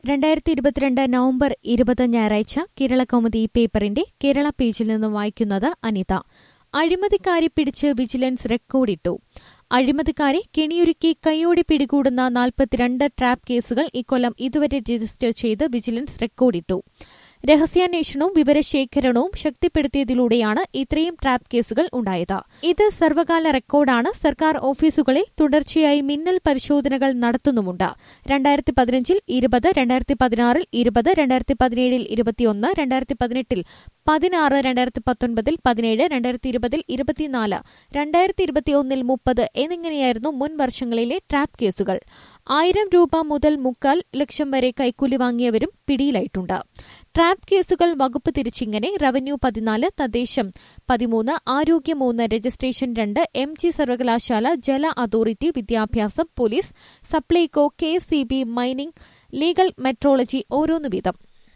രണ്ടായിരത്തി ഇരുപത്തിരണ്ട് നവംബർ ഇരുപത് ഞായറാഴ്ച കേരള കൗമുദി പേപ്പറിന്റെ കേരള പേജിൽ നിന്ന് വായിക്കുന്നത് അനിത അഴിമതിക്കാരെ പിടിച്ച് വിജിലൻസ് റെക്കോർഡിട്ടു അഴിമതിക്കാരെ കെണിയൊരുക്കി കൈയോടെ പിടികൂടുന്ന നാൽപ്പത്തിരണ്ട് ട്രാപ്പ് കേസുകൾ ഇക്കൊല്ലം ഇതുവരെ രജിസ്റ്റർ ചെയ്ത് വിജിലൻസ് റെക്കോർഡിട്ടു രഹസ്യാന്വേഷണവും വിവരശേഖരണവും ശക്തിപ്പെടുത്തിയതിലൂടെയാണ് ഇത്രയും ട്രാപ്പ് കേസുകൾ ഉണ്ടായത് ഇത് സർവകാല റെക്കോർഡാണ് സർക്കാർ ഓഫീസുകളിൽ തുടർച്ചയായി മിന്നൽ പരിശോധനകൾ നടത്തുന്നുമുണ്ട് രണ്ടായിരത്തി പതിനഞ്ചിൽ ഇരുപത് രണ്ടായിരത്തി പതിനാറിൽ ഇരുപത് രണ്ടായിരത്തി പതിനേഴിൽ ഇരുപത്തിയൊന്ന് രണ്ടായിരത്തി പതിനെട്ടിൽ പതിനാറ് രണ്ടായിരത്തി പത്തൊൻപതിൽ പതിനേഴ് രണ്ടായിരത്തി ഇരുപതിൽ ഇരുപത്തിനാല് രണ്ടായിരത്തി ഇരുപത്തിയൊന്നിൽ മുപ്പത് എന്നിങ്ങനെയായിരുന്നു മുൻ വർഷങ്ങളിലെ ട്രാപ്പ് കേസുകൾ ആയിരം രൂപ മുതൽ മുക്കാൽ ലക്ഷം വരെ കൈക്കൂലി വാങ്ങിയവരും പിടിയിലായിട്ടുണ്ട് ട്രാപ്പ് കേസുകൾ വകുപ്പ് തിരിച്ചിങ്ങനെ റവന്യൂ പതിനാല് തദ്ദേശം പതിമൂന്ന് ആരോഗ്യ മൂന്ന് രജിസ്ട്രേഷൻ രണ്ട് എം ജി സർവകലാശാല ജല അതോറിറ്റി വിദ്യാഭ്യാസം police Supplyco K C B mining legal metrology ഓരോന്നു വീതം